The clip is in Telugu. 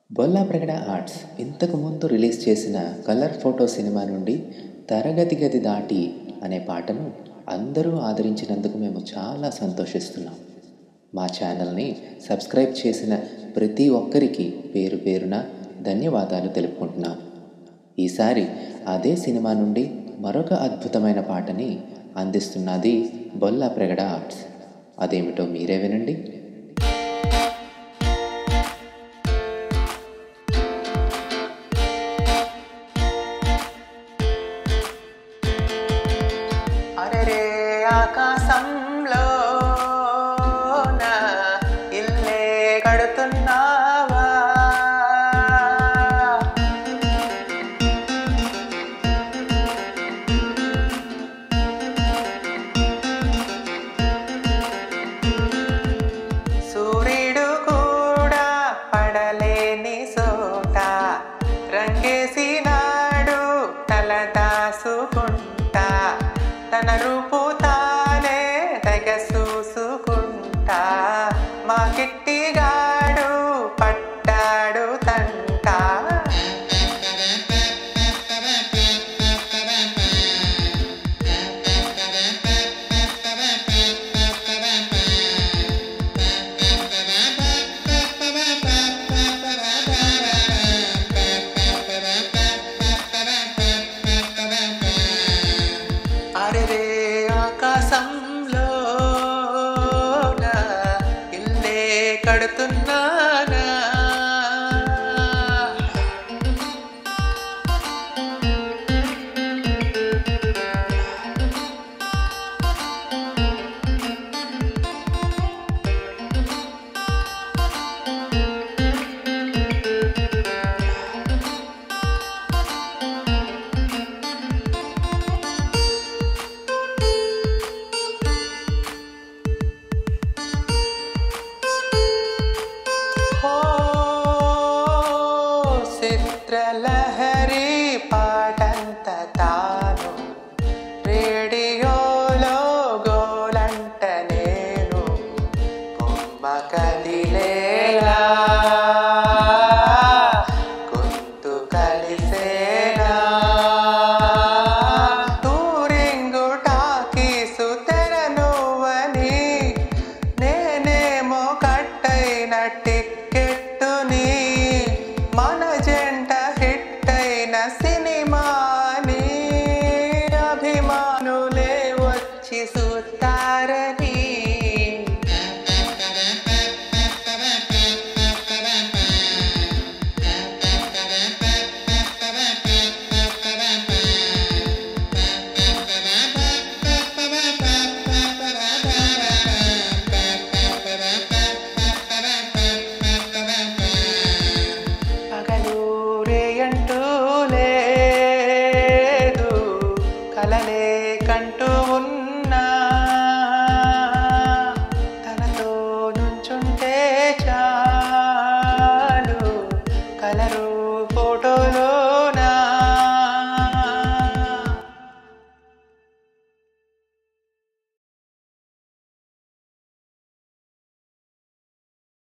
బొల్లా ప్రగడ ఆర్ట్స్ ఇంతకు ముందు రిలీజ్ చేసిన కలర్ ఫోటో సినిమా నుండి తరగతి గది దాటి అనే పాటను అందరూ ఆదరించినందుకు మేము చాలా సంతోషిస్తున్నాం మా ఛానల్ని సబ్స్క్రైబ్ చేసిన ప్రతి ఒక్కరికి పేరు పేరున ధన్యవాదాలు తెలుపుకుంటున్నాం ఈసారి అదే సినిమా నుండి మరొక అద్భుతమైన పాటని అందిస్తున్నది బొల్లా ప్రగడ ఆర్ట్స్ అదేమిటో మీరే వినండి అరెరే ఆకాశంలో నా ఇల్లే కడుతున్నావా సూర్యుడు కూడా పడలేని సోట రంగేసినాడు తల దాసుకుంటా తన రూపు తానే తెగ చూసుకుంటా మా కిట్టిగాడు పట్టాడు తంట అరెరే ఆకాశంలో నా ఇల్లే కడుతున్నానా ఓ చిత్రలహరి పాటంత తాను రేడియోలో గోలంట నేను బొమ్మ కదిలేలా గొంతు కలిసేనా టూరింగు టాకీసు తెరనువని నేనేమో కట్టైన టిక్కెట్టుని మన జంట హిట్ అయిన సినిమాని అభిమానులే వచ్చి చూస్తారని పగలూరే అంటూ లేదు కలలే కంటూ ఉన్నా తనతో నుంచుంటే చాలు కలరు ఫోటోలో